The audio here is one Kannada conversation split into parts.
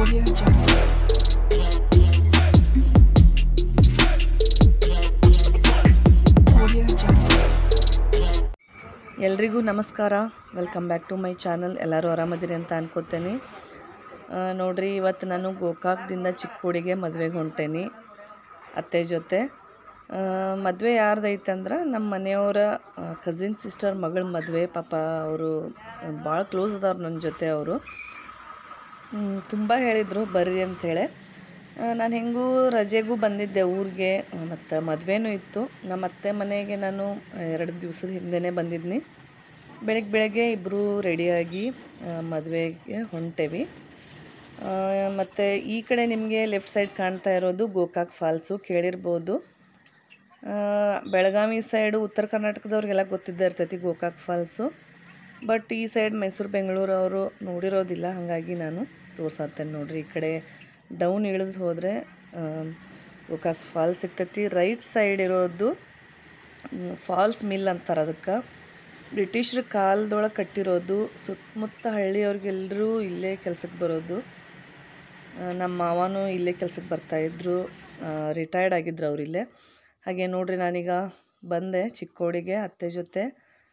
Audio Jungle. Audio Jungle. ಎಲ್ರಿಗೂ ನಮಸ್ಕಾರ welcome back to my channel ಎಲ್ಲರೂ ಆರಾಮದಿರಿ ಅಂತ ಅನ್ಕೋತೇನೆ ಆ, ನೋಡ್ರಿ ಇವತ್ತು ನಾನು ಗೋಕಾಕ್ದಿಂದ ಚಿಕ್ಕೋಡಿಗೆ ಮದುವೆಗೆ ಹೊಂಟೇನಿ ಅತ್ತೆ ಜೊತೆ ಮದುವೆ ಯಾರ್ದೈತೆ ಅಂದ್ರೆ ನಮ್ಮ ಮನೆಯವರ ಕಸಿನ್ ಸಿಸ್ಟರ್ ಮಗಳ ಮದುವೆ ಪಾಪ ಅವರು ಭಾಳ ಕ್ಲೋಸ್ ಅದಾವ್ರು ನನ್ನ ಜೊತೆ ಅವರು ತುಂಬ ಹೇಳಿದರು ಬರ್ರಿ ಅಂಥೇಳಿ ನಾನು ಹೆಂಗೂ ರಜೆಗೂ ಬಂದಿದ್ದೆ ಊರಿಗೆ ಮತ್ತು ಮದುವೆನೂ ಇತ್ತು ನಮ್ಮ ಅತ್ತೆ ಮನೆಗೆ ನಾನು ಎರಡು ದಿವಸದ ಹಿಂದೆನೇ ಬಂದಿದ್ನಿ ಬೆಳಗ್ಗೆ ಬೆಳಗ್ಗೆ ಇಬ್ಬರು ರೆಡಿಯಾಗಿ ಮದುವೆಗೆ ಹೊಂಟೇವಿ ಮತ್ತು ಈ ಕಡೆ ನಿಮಗೆ ಲೆಫ್ಟ್ ಸೈಡ್ ಕಾಣ್ತಾ ಇರೋದು ಗೋಕಾಕ್ ಫಾಲ್ಸು ಕೇಳಿರ್ಬೋದು ಆ, ಬೆಳಗಾವಿ ಸೈಡು ಉತ್ತರ ಕರ್ನಾಟಕದವ್ರಿಗೆಲ್ಲ ಗೊತ್ತಿದ್ದೇ ಇರ್ತೈತಿ ಗೋಕಾಕ್ ಫಾಲ್ಸು ಬಟ್ ಈ ಸೈಡ್ ಮೈಸೂರು ಬೆಂಗಳೂರು ಅವರು ನೋಡಿರೋದಿಲ್ಲ ಹಾಗಾಗಿ ನಾನು ತೋರ್ಸತ್ತೇನೆ ನೋಡ್ರಿ ಈ ಕಡೆ ಡೌನ್ ಇಳಿದು ಹೋದರೆ ಗೋಕಾಕ್ ಫಾಲ್ಸ್ ಸಿಗ್ತೈತಿ ರೈಟ್ ಸೈಡ್ ಇರೋದು ಫಾಲ್ಸ್ ಮಿಲ್ ಅಂತಾರೆ ಅದಕ್ಕೆ ಬ್ರಿಟಿಷ್ರ ಕಾಲದೊಳಗೆ ಕಟ್ಟಿರೋದು ಸುತ್ತಮುತ್ತ ಹಳ್ಳಿಯವ್ರಿಗೆಲ್ಲರೂ ಇಲ್ಲೇ ಕೆಲ್ಸಕ್ಕೆ ಬರೋದು ಆ, ನಮ್ಮ ಮಾವನೂ ಇಲ್ಲೇ ಕೆಲ್ಸಕ್ಕೆ ಬರ್ತಾಯಿದ್ರು ರಿಟೈರ್ಡ್ ಆಗಿದ್ರು ಅವ್ರು ಇಲ್ಲೇ ಹಾಗೆ ನೋಡ್ರಿ ನಾನೀಗ ಬಂದೆ ಚಿಕ್ಕೋಡಿಗೆ ಅತ್ತೆ ಜೊತೆ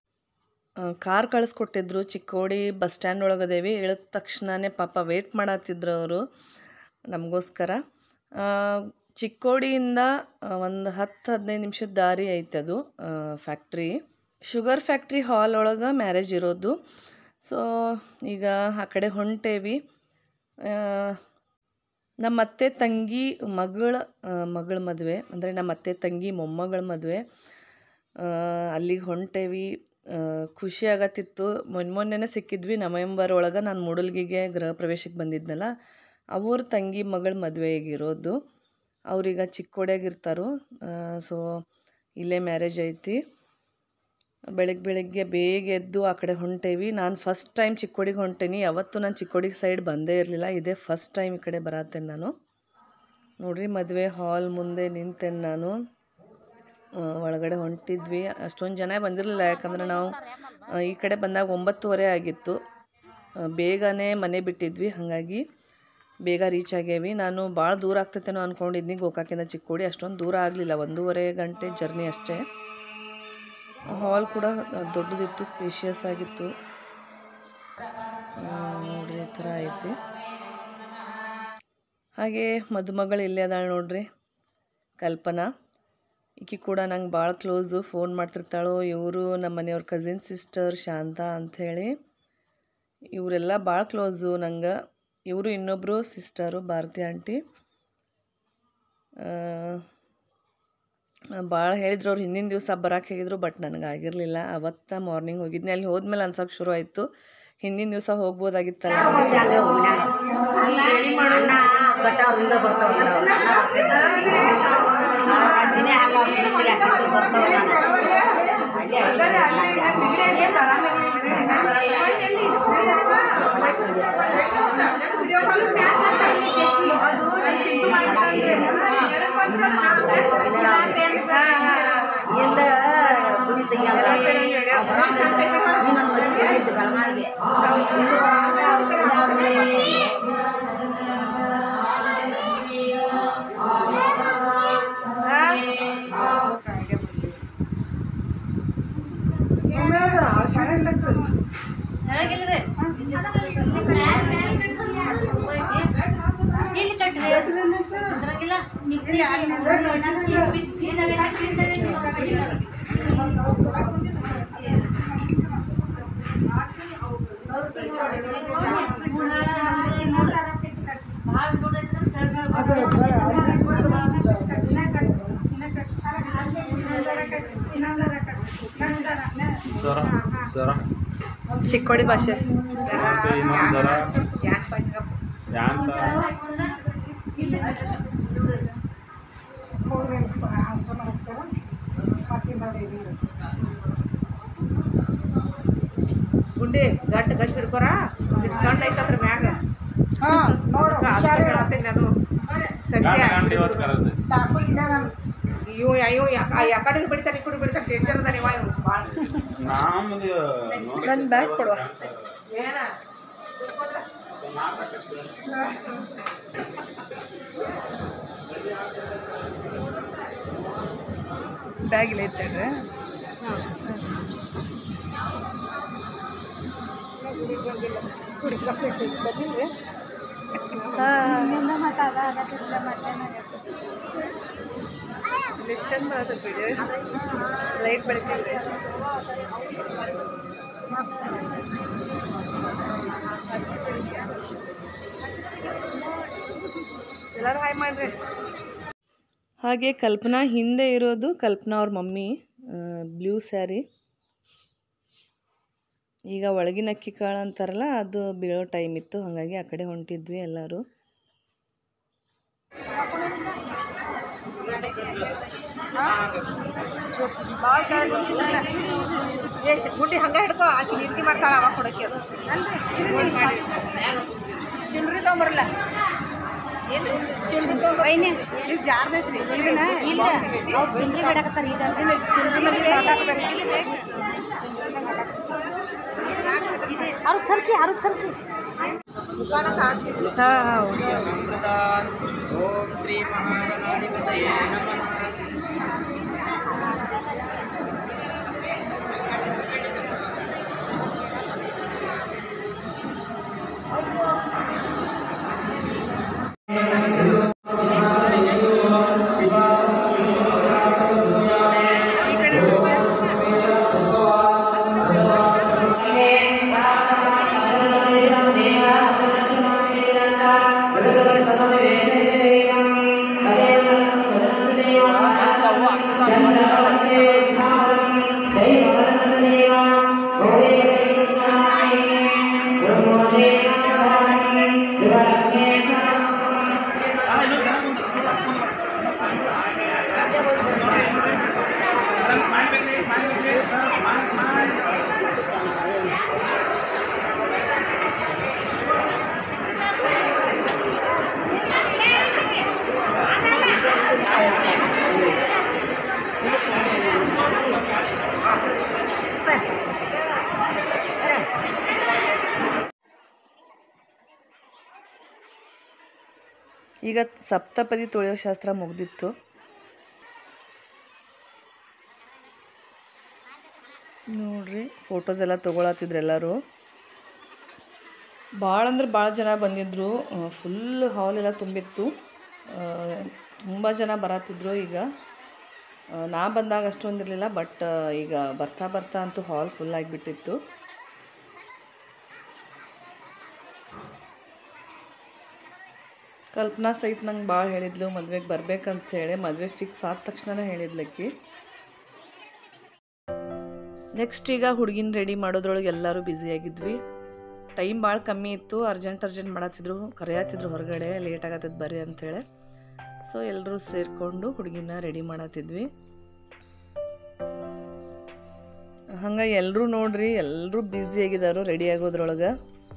ಕಾರ್ ಕಳಿಸ್ಕೊಟ್ಟಿದ್ರು ಚಿಕ್ಕೋಡಿ ಬಸ್ ಸ್ಟ್ಯಾಂಡ್ ಒಳಗದೇವಿ ಇಳಿದ ತಕ್ಷಣವೇ ಪಾಪ ವೆಯ್ಟ್ ಮಾಡತ್ತಿದ್ರು ಅವರು ನಮಗೋಸ್ಕರ ಆ, ಚಿಕ್ಕೋಡಿಯಿಂದ ಒಂದು ಹತ್ತು ಹದಿನೈದು ನಿಮಿಷದ ದಾರಿ ಐತೆ ಅದು ಫ್ಯಾಕ್ಟ್ರಿ ಶುಗರ್ ಫ್ಯಾಕ್ಟ್ರಿ ಹಾಲ್ ಒಳಗೆ ಮ್ಯಾರೇಜ್ ಇರೋದು ಸೊ ಈಗ ಆ ಕಡೆ ಹೊಂಟೇವಿ ಆ, ನಮ್ಮ ಅತ್ತೆ ತಂಗಿ ಮಗಳ ಮಗಳ ಮದುವೆ ಅಂದರೆ ನಮ್ಮ ಅತ್ತೆ ತಂಗಿ ಮೊಮ್ಮಗಳ ಮದುವೆ ಅಲ್ಲಿಗೆ ಹೊಂಟೇವಿ ಆ, ಖುಷಿ ಆಗತ್ತಿತ್ತು ಮೊನ್ನೆ ಮೊನ್ನೆನೇ ಸಿಕ್ಕಿದ್ವಿ ನವೆಂಬರ್ ಒಳಗೆ ನಾನು ಮೂಡಲ್ಗಿಗೆ ಗೃಹ ಪ್ರವೇಶಕ್ಕೆ ಬಂದಿದ್ನಲ್ಲ ಅವ್ರ ತಂಗಿ ಮಗಳ ಮದುವೆಗಿರೋದು ಅವ್ರೀಗ ಚಿಕ್ಕೋಡ್ಯಾಗಿರ್ತಾರೋ ಸೊ ಇಲ್ಲೇ ಮ್ಯಾರೇಜ್ ಐತಿ ಬೆಳಗ್ಗೆ ಬೆಳಗ್ಗೆ ಬೇಗ ಎದ್ದು ಆ ಕಡೆ ಹೊಂಟೇವಿ ನಾನು ಫಸ್ಟ್ ಟೈಮ್ ಚಿಕ್ಕೋಡಿಗೆ ಹೊಂಟೇನಿ ಯಾವತ್ತೂ ನಾನು ಚಿಕ್ಕೋಡಿಗೆ ಸೈಡ್ ಬಂದೇ ಇರಲಿಲ್ಲ ಇದೇ ಫಸ್ಟ್ ಟೈಮ್ ಈ ಕಡೆ ಬರತ್ತೇನೆ ನಾನು ನೋಡ್ರಿ ಮದುವೆ ಹಾಲ್ ಮುಂದೆ ನಿಂತೇನೆ ನಾನು ಆ, ಒಳಗಡೆ ಹೊಂಟಿದ್ವಿ ಅಷ್ಟೊಂದು ಜನ ಬಂದಿರಲಿಲ್ಲ ಯಾಕಂದ್ರೆ ನಾವು ಆ, ಈ ಕಡೆ ಬಂದಾಗ ಒಂಬತ್ತುವರೆ ಆಗಿತ್ತು ಆ, ಬೇಗನೆ ಮನೆ ಬಿಟ್ಟಿದ್ವಿ ಹಾಗಾಗಿ ಬೇಗ ರೀಚ್ ಆಗೇವಿ ನಾನು ಭಾಳ ದೂರ ಆಗ್ತೈತೇನೋ ಅಂದ್ಕೊಂಡಿದ್ನಿ ಗೋಕಾಕಿಂದ ಚಿಕ್ಕೋಡಿ ಅಷ್ಟೊಂದು ದೂರ ಆಗಲಿಲ್ಲ ಒಂದೂವರೆ ಗಂಟೆ ಜರ್ನಿ ಅಷ್ಟೇ ಹಾಲ್ ಕೂಡ ದೊಡ್ಡದಿತ್ತು ಸ್ಪೇಷಿಯಸ್ ಆಗಿತ್ತು ಆ, ನೋಡ್ರಿ ಈ ಥರ ಐತಿ ಹಾಗೆ ಮದುಮಗಳು ಇಲ್ಲೇ ಅದಾಳೆ ನೋಡ್ರಿ ಕಲ್ಪನಾ ಈಕಿ ಕೂಡ ನಂಗೆ ಭಾಳ ಕ್ಲೋಸು ಫೋನ್ ಮಾಡ್ತಿರ್ತಾಳೋ ಇವರು ನಮ್ಮ ಮನೆಯವ್ರ ಕಸಿನ್ ಸಿಸ್ಟರ್ ಶಾಂತ ಅಂಥೇಳಿ ಇವರೆಲ್ಲ ಭಾಳ ಕ್ಲೋಸು ನಂಗೆ ಇವರು ಇನ್ನೊಬ್ಬರು ಸಿಸ್ಟರು ಭಾರತಿ ಆಂಟಿ ಭಾಳ ಹೇಳಿದ್ರು ಅವ್ರು ಹಿಂದಿನ ದಿವಸ ಬರೋಕೆ ಹೇಳಿದ್ರು ಬಟ್ ನನಗೆ ಆಗಿರಲಿಲ್ಲ ಅವತ್ತ ಮಾರ್ನಿಂಗ್ ಹೋಗಿದ್ನಿ ಅಲ್ಲಿ ಹೋದ್ಮೇಲೆ ಅನ್ಸೋಕೆ ಶುರು ಆಯಿತು ಹಿಂದಿನ ದಿವಸ ಹೋಗ್ಬೋದಾಗಿತ್ತಲ್ಲ ಅನ್ನ ಕಟ್ಟವ್ರಿಂದ ಬರ್ತಾವಲ್ಲ ಅನ್ನ ಬರ್ತಿದ್ದ ಅವ್ರ ಅಜ್ಜಿನೇ ಹಾಕ ಬಿಡುತ್ತಿಗೆ ಹಚ್ಚಿ ಬರ್ತಾವಲ್ಲ ಎಲ್ಲ ಗುಡಿ ತೆಗಿಯಲ್ಲ ನೀನೊಂದು ಮದುವೆ ಹೇಳಿದ್ದು ಬೆಳಗಾವಿಗೆ ಜರ ಜರ ಚಿಕ್ಕೋಡಿ ಭಾಷೆ ಭಾಷೆ ಇನ್ನೊಂದು ಜರ ಯಾಂತ ಗುಂಡಿ ಗಂಟು ಗಚ್ಚ ಹಿಡ್ಕೊರ ಕಣ್ಣು ಐತತ್ರ ಮ್ಯಾಗ ಹೇಳತ್ತೀನಿ ನಾನು ಸತ್ಯ ಗಂಟೆ ಇವತ್ತು ಕರೆದು ಇವು ಅಯ್ಯೋ ಯಾಕಡೆ ಬಿಡ್ತಾನೆ ಈ ಕಡೆ ಬಿಡ್ತಾನೆ ಡೇಂಜರ್ ಅದ ನೀವು ಭಾಳ ನಮ್ದು ನೋಡಿ ನನ್ನ ಬ್ಯಾಗ್ ಕೊಡುವ ಏನ ಬ್ಯಾಗ್ ಇಲ್ಲ ಐತೇಳ್ರಿ ಚಂದ ಬರತ್ತೆ ಬಿಡಿ ಲೈಟ್ ಬೆಳಕಿಲ್ರಿ ಎಲ್ಲರೂ ಹಾಯ್ ಮಾಡ್ರಿ ಹಾಗೆ ಕಲ್ಪನಾ ಹಿಂದೆ ಇರೋದು ಕಲ್ಪನಾ ಅವ್ರ ಮಮ್ಮಿ ಬ್ಲೂ ಸ್ಯಾರಿ ಈಗ ಒಳಗಿನ ಅಕ್ಕಿ ಕಾಳು ಅಂತಾರಲ್ಲ ಅದು ಬೀಳೋ ಟೈಮ್ ಇತ್ತು ಹಾಗಾಗಿ ಆ ಕಡೆ ಹೊಂಟಿದ್ವಿ ಎಲ್ಲರೂ ಗುಂಡಿ ಹಂಗ ಹಿಡ್ಕೊ ಆಕಿ ನೀರ್ತಿ ಮಾಡ್ತಾಳ ಅವಾಗ ಕೊಡಕ್ಕೆ ಅದು ಚಿಲ್ಡ್ರಿ ತೊಗೊಂಬರಲ್ಲ ಚಿಲ್ಡ್ರಿ ತೊಗೊಂಬ ಇದು ಜಾರ್ದೈತ್ರಿ ಇದನ್ನ ಇಲ್ಲ ಅವ್ರು ಚಿಲ್ಡ್ರಿ ಬಿಡಕತ್ತಾರ ಇಲ್ಲ ಚಿಲ್ಡ್ರಿ ಅವ್ರು ಸರ್ಕಿ ಯಾರು ಸರ್ಕಿ ದುಕಾನಕ್ಕೆ ಹಾಕ್ತಿದ್ರು ಹಾಂ ಹಾಂ ಓಕೆ ಓಂ ಶ್ರೀ ಮಹಾಗಣಾಧಿಪತಯೇ ನಮಃ ಈಗ ಸಪ್ತಪದಿ ತೊಳೆಯೋ ಶಾಸ್ತ್ರ ಮುಗ್ದಿತ್ತು ನೋಡ್ರಿ ಫೋಟೋಸ್ ಎಲ್ಲ ತೊಗೊಳತ್ತಿದ್ರು ಎಲ್ಲರೂ ಭಾಳ ಅಂದ್ರೆ ಭಾಳ ಜನ ಬಂದಿದ್ದರು ಫುಲ್ ಹಾಲ್ ಎಲ್ಲ ತುಂಬಿತ್ತು ತುಂಬ ಜನ ಬರತ್ತಿದ್ರು ಈಗ ಆ, ನಾ ಬಂದಾಗ ಅಷ್ಟೊಂದಿರಲಿಲ್ಲ ಬಟ್ ಈಗ ಬರ್ತಾ ಬರ್ತಾ ಅಂತೂ ಹಾಲ್ ಫುಲ್ ಆಗಿಬಿಟ್ಟಿತ್ತು ಕಲ್ಪನಾ ಸಹಿತ ನಂಗೆ ಭಾಳ ಹೇಳಿದ್ಲು ಮದ್ವೆಗೆ ಬರ್ಬೇಕಂತ ಹೇಳಿ ಮದುವೆ ಫಿಕ್ಸ್ ಆದ ತಕ್ಷಣನೇ ಹೇಳಿದ್ಲಕ್ಕಿ ನೆಕ್ಸ್ಟ್ ಈಗ ಹುಡುಗಿನ ರೆಡಿ ಮಾಡೋದ್ರೊಳಗೆ ಎಲ್ಲರೂ ಬ್ಯುಸಿಯಾಗಿದ್ವಿ ಟೈಮ್ ಭಾಳ ಕಮ್ಮಿ ಇತ್ತು ಅರ್ಜೆಂಟ್ ಅರ್ಜೆಂಟ್ ಮಾಡತ್ತಿದ್ರು ಕರೆಯತ್ತಿದ್ರು ಹೊರಗಡೆ ಲೇಟ್ ಆಗತ್ತದ ಬರ್ರಿ ಅಂಥೇಳಿ ಸೊ ಎಲ್ಲರೂ ಸೇರಿಕೊಂಡು ಹುಡುಗಿನ ರೆಡಿ ಮಾಡತ್ತಿದ್ವಿ ಹಂಗೆ ಎಲ್ಲರೂ ನೋಡ್ರಿ ಎಲ್ಲರೂ ಬ್ಯುಸಿಯಾಗಿದ್ದಾರು ರೆಡಿ ಆಗೋದ್ರೊಳಗೆ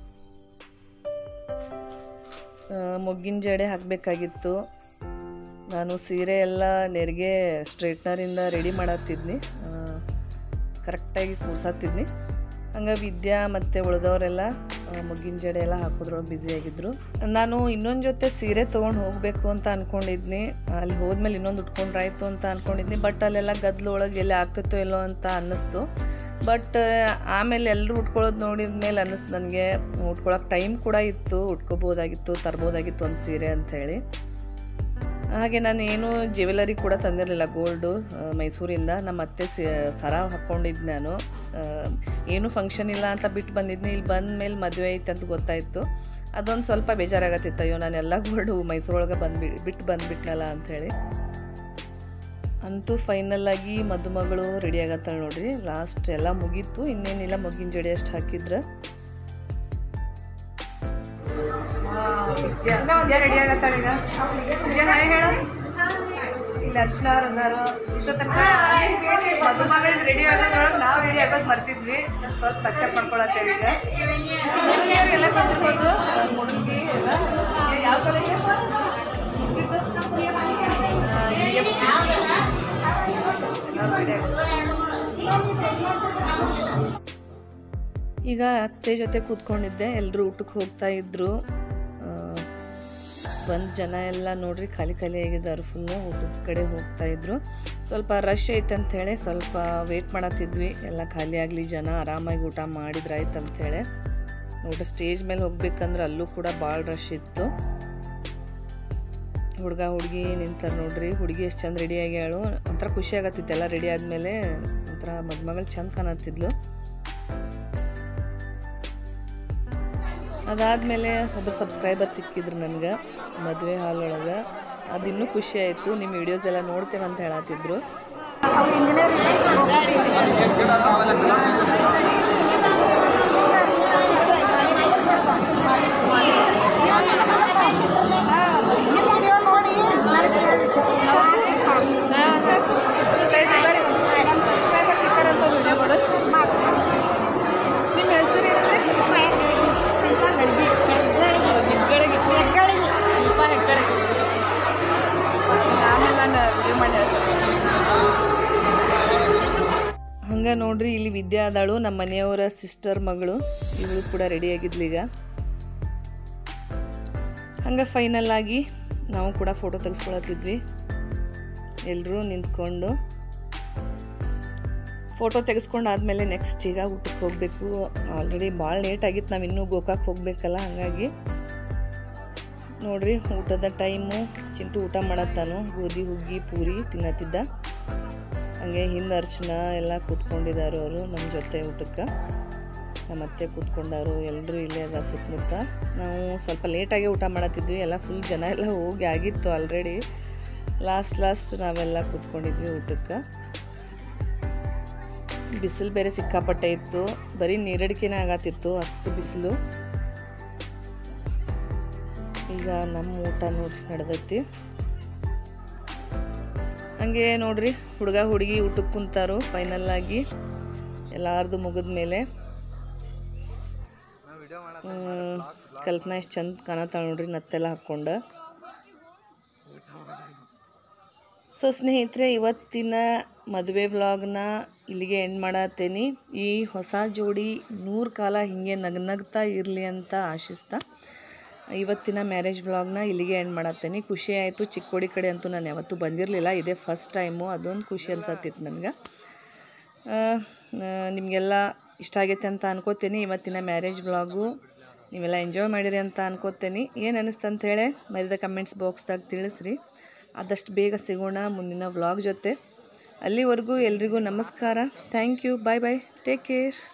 ಮೊಗ್ಗಿನ ಜಡೆ ಹಾಕಬೇಕಾಗಿತ್ತು ನಾನು ಸೀರೆ ಎಲ್ಲ ನೆರಿಗೆ ಸ್ಟ್ರೈಟ್ನರಿಂದ ರೆಡಿ ಮಾಡತ್ತಿದ್ನಿ ಕರೆಕ್ಟಾಗಿ ಕೂರ್ಸತ್ತಿದ್ನಿ ಹಂಗೆ ವಿದ್ಯಾ ಮತ್ತು ಉಳಿದವರೆಲ್ಲ ಮೊಗ್ಗಿನ ಜಡೆ ಎಲ್ಲ ಹಾಕೋದ್ರೊಳಗೆ ಬ್ಯುಸಿಯಾಗಿದ್ದರು ನಾನು ಇನ್ನೊಂದು ಜೊತೆ ಸೀರೆ ತೊಗೊಂಡು ಹೋಗಬೇಕು ಅಂತ ಅಂದ್ಕೊಂಡಿದ್ನಿ ಅಲ್ಲಿ ಹೋದ್ಮೇಲೆ ಇನ್ನೊಂದು ಉಟ್ಕೊಂಡ್ರಾಯ್ತು ಅಂತ ಅಂದ್ಕೊಂಡಿದ್ನಿ ಬಟ್ ಅಲ್ಲೆಲ್ಲ ಗದ್ಲು ಒಳಗೆ ಎಲ್ಲಿ ಆಗ್ತಿತ್ತೋ ಇಲ್ಲೋ ಅಂತ ಅನ್ನಿಸ್ತು ಬಟ್ ಆಮೇಲೆ ಎಲ್ಲರೂ ಉಟ್ಕೊಳ್ಳೋದು ನೋಡಿದ ಮೇಲೆ ಅನ್ನಿಸ್ತು ನನಗೆ ಉಟ್ಕೊಳಕ್ಕೆ ಟೈಮ್ ಕೂಡ ಇತ್ತು ಉಟ್ಕೋಬೋದಾಗಿತ್ತು ತರ್ಬೋದಾಗಿತ್ತು ಒಂದು ಸೀರೆ ಅಂಥೇಳಿ ಹಾಗೆ ನಾನು ಏನು ಜ್ಯುವೆಲರಿ ಕೂಡ ತಂದಿರಲಿಲ್ಲ ಗೋಲ್ಡು ಮೈಸೂರಿಂದ ನಮ್ಮ ಅತ್ತೆ ಸಿ ಸರ ಹಾಕ್ಕೊಂಡಿದ್ದು ನಾನು ಆ, ಏನು ಫಂಕ್ಷನ್ ಇಲ್ಲ ಅಂತ ಬಿಟ್ಟು ಬಂದಿದ್ನಿ ಇಲ್ಲಿ ಬಂದ ಮೇಲೆ ಮದುವೆ ಐತೆ ಅಂತ ಗೊತ್ತಾಯಿತು ಅದೊಂದು ಸ್ವಲ್ಪ ಬೇಜಾರಾಗತ್ತಿತ್ತು ಅಯ್ಯೋ ನಾನು ಎಲ್ಲ ಗೋಲ್ಡು ಮೈಸೂರೊಳಗೆ ಬಂದ್ಬಿ ಬಿಟ್ಟು ಬಂದುಬಿಟ್ನಲ್ಲ ಅಂಥೇಳಿ ಅಂತೂ ಫೈನಲ್ ಆಗಿ ಮದುಮಗಳು ರೆಡಿ ಆಗತ್ತಾಳೆ ನೋಡ್ರಿ ಲಾಸ್ಟ್ ಎಲ್ಲ ಮುಗೀತು ಇನ್ನೇನಿಲ್ಲ ಮೊಗ್ಗಿನ ಜಡಿ ಅಷ್ಟು ಹಾಕಿದ್ರೆ ವಿದ್ಯಾ ರೆಡಿ ಆಗತ್ತಾಳ ಈಗ ವಿದ್ಯಾ ಹಾಯ್ ಹೇಳ ಇಲ್ಲಿ ಅರ್ಶನ ಅವ್ರು ಅದಾರು ಇಷ್ಟೊತ್ತನಕ ಮದುಮಗಳು ರೆಡಿ ಆಗೋದ್ರೊಳಗೆ ನಾವು ರೆಡಿ ಆಗೋದು ಮರ್ತಿದ್ವಿ ಸ್ವಲ್ಪ ಪಚ್ಚಪ್ ಮಾಡ್ಕೊಳತ್ತೇವೆ ಈಗ ಎಲ್ಲ ಬಂದಿರ್ಬೋದು ಹುಡುಗಿ ಎಲ್ಲ ಯಾವ ಕಾಲೇಜ್ ಜಿ ಎಫ್ ಸಿ ಈಗ ಅತ್ತೆ ಜೊತೆ ಕೂತ್ಕೊಂಡಿದ್ದೆ ಎಲ್ಲರೂ ಊಟಕ್ಕೆ ಹೋಗ್ತಾ ಇದ್ರು ಬಂದು ಜನ ಎಲ್ಲ ನೋಡ್ರಿ ಖಾಲಿ ಖಾಲಿ ಆಗಿದ್ದಾರೆ ಫುಲ್ಲು ಊಟದ ಕಡೆ ಹೋಗ್ತಾ ಇದ್ರು ಸ್ವಲ್ಪ ರಶ್ ಐತೆ ಅಂಥೇಳಿ ಸ್ವಲ್ಪ ವೇಟ್ ಮಾಡತ್ತಿದ್ವಿ ಎಲ್ಲ ಖಾಲಿ ಆಗಲಿ ಜನ ಆರಾಮಾಗಿ ಊಟ ಮಾಡಿದ್ರಾಯ್ತು ಅಂಥೇಳಿ ನೋಡ್ರಿ ಸ್ಟೇಜ್ ಮೇಲೆ ಹೋಗ್ಬೇಕಂದ್ರೆ ಅಲ್ಲೂ ಕೂಡ ಭಾಳ ರಶ್ ಇತ್ತು ಹುಡುಗ ಹುಡುಗಿ ನಿಂತಾರೆ ನೋಡ್ರಿ ಹುಡುಗಿ ಎಷ್ಟು ಚಂದ ರೆಡಿ ಆಗ್ಯಾಳು ಒಂಥರ ಖುಷಿ ಆಗತ್ತಿತ್ತು ಎಲ್ಲ ರೆಡಿ ಆದಮೇಲೆ ಒಂಥರ ಮದುಮಗಳು ಚಂದ ಕಾಣತ್ತಿದ್ಲು ಅದಾದಮೇಲೆ ಒಬ್ಬ ಸಬ್ಸ್ಕ್ರೈಬರ್ ಸಿಕ್ಕಿದ್ರು ನನಗೆ ಮದುವೆ ಹಾಲ್ ಒಳಗೆ ಅದು ಇನ್ನೂ ಖುಷಿ ಆಯಿತು ನಿಮ್ಮ ವಿಡಿಯೋಸ್ ಎಲ್ಲ ನೋಡ್ತೇವೆ ಅಂತ ಹೇಳತ್ತಿದ್ರು ನಿಮ್ಮ ಹೆಸರು ಏನಂದ್ರೆ ಶಿಲ್ಪಾ ನಡ್ಗಿ ಹೆಗ್ಗಳಿಗೆ ಶಿಲ್ಪಾ ಹೆಗ್ಗಳಿಗೆ ಆಮೇಲೆ ನಾನು ವಿಡಿಯೋ ಮಾಡಿ ಹೇಳ್ತೀನಿ ಹಂಗೆ ನೋಡ್ರಿ ಇಲ್ಲಿ ವಿದ್ಯಾ ಆದಾಳು ನಮ್ಮ ಮನೆಯವರ ಸಿಸ್ಟರ್ ಮಗಳು ಇವಳು ಕೂಡ ರೆಡಿ ಆಗಿದ್ಲು ಈಗ ಹಂಗೆ ಫೈನಲ್ ಆಗಿ ನಾವು ಕೂಡ ಫೋಟೋ ತೆಗೆಸ್ಕೊಳತ್ತಿದ್ವಿ ಎಲ್ಲರೂ ನಿಂತ್ಕೊಂಡು ಫೋಟೋ ತೆಗೆಸ್ಕೊಂಡಾದ್ಮೇಲೆ ನೆಕ್ಸ್ಟ್ ಈಗ ಊಟಕ್ಕೆ ಹೋಗಬೇಕು ಆಲ್ರೆಡಿ ಭಾಳ ಲೇಟ್ ಆಗಿತ್ತು ನಾವು ಇನ್ನೂ ಗೋಕಾಕ್ ಹೋಗ್ಬೇಕಲ್ಲ ಹಾಗಾಗಿ ನೋಡ್ರಿ ಊಟದ ಟೈಮು ಚಿಂಟು ಊಟ ಮಾಡತ್ತಾನು ಗೋಧಿ ಹುಗ್ಗಿ ಪೂರಿ ತಿನ್ನತ್ತಿದ್ದ ಹಂಗೆ ಹಿಂದೆ ಅರ್ಚನ ಎಲ್ಲ ಕೂತ್ಕೊಂಡಿದ್ದಾರೆ ಅವರು ನಮ್ಮ ಜೊತೆ ಊಟಕ್ಕೆ ನಮ್ಮ ಅತ್ತೆ ಕೂತ್ಕೊಂಡಾರು ಎಲ್ಲರೂ ಇಲ್ಲೇ ಅದ ಸುತ್ತಮುತ್ತ ನಾವು ಸ್ವಲ್ಪ ಲೇಟಾಗಿ ಊಟ ಮಾಡತ್ತಿದ್ವಿ ಎಲ್ಲ ಫುಲ್ ಜನ ಎಲ್ಲ ಹೋಗಿ ಆಗಿತ್ತು ಆಲ್ರೆಡಿ ಲಾಸ್ಟ್ ಲಾಸ್ಟ್ ನಾವೆಲ್ಲ ಕೂತ್ಕೊಂಡಿದ್ವಿ ಊಟಕ್ಕೆ ಬಿಸಿಲು ಬೇರೆ ಸಿಕ್ಕಾಪಟ್ಟೆ ಇತ್ತು ಬರೀ ನೀರಡಿಕೆನೇ ಆಗತ್ತಿತ್ತು ಅಷ್ಟು ಬಿಸಿಲು ಈಗ ನಮ್ಮ ಊಟ ನೋಡಿ ನಡೆದೈತಿ ಹಂಗೆ ನೋಡ್ರಿ ಹುಡುಗ ಹುಡುಗಿ ಊಟಕ್ಕೆ ಕುಂತಾರು ಫೈನಲ್ ಆಗಿ ಎಲ್ಲಾರ್ದು ಮುಗಿದ ಮೇಲೆ ಕಲ್ಪನಾ ಎಷ್ಟು ಚಂದ ಕಾಣತ್ತಾಳ ನೋಡ್ರಿ ನತ್ತೆಲ್ಲ ಹಾಕ್ಕೊಂಡ ಸೊ ಸ್ನೇಹಿತರೆ ಇವತ್ತಿನ ಮದುವೆ ವ್ಲಾಗ್ನ ಇಲ್ಲಿಗೆ ಎಂಡ್ ಮಾಡತ್ತೇನೆ ಈ ಹೊಸ ಜೋಡಿ ನೂರು ಕಾಲ ಹಿಂಗೆ ನಗ್ನಗ್ತಾ ಇರಲಿ ಅಂತ ಆಶಿಸ್ತಾ ಇವತ್ತಿನ ಮ್ಯಾರೇಜ್ ವ್ಲಾಗ್ನ ಇಲ್ಲಿಗೆ ಎಂಡ್ ಮಾಡತ್ತೇನೆ ಖುಷಿ ಆಯಿತು ಚಿಕ್ಕೋಡಿ ಕಡೆ ಅಂತೂ ನಾನು ಯಾವತ್ತೂ ಬಂದಿರಲಿಲ್ಲ ಇದೇ ಫಸ್ಟ್ ಟೈಮು ಅದೊಂದು ಖುಷಿ ಅನ್ಸತ್ತಿತ್ತು ನನಗೆ ನಿಮಗೆಲ್ಲ ಇಷ್ಟ ಆಗೈತೆ ಅಂತ ಅನ್ಕೋತೀನಿ ಇವತ್ತಿನ ಮ್ಯಾರೇಜ್ ವ್ಲಾಗು ನೀವೆಲ್ಲ ಎಂಜಾಯ್ ಮಾಡಿರಿ ಅಂತ ಅನ್ಕೋತೀನಿ ಏನು ಅನ್ನಿಸ್ತು ಅಂತ ಹೇಳಿ ಮರಿದ ಕಮೆಂಟ್ಸ್ ಬಾಕ್ಸ್ದಾಗ ತಿಳಿಸ್ರಿ ಆದಷ್ಟು ಬೇಗ ಸಿಗೋಣ ಮುಂದಿನ ವ್ಲಾಗ್ ಜೊತೆ ಅಲ್ಲಿವರೆಗೂ ಎಲ್ರಿಗೂ ನಮಸ್ಕಾರ thank you bye bye take care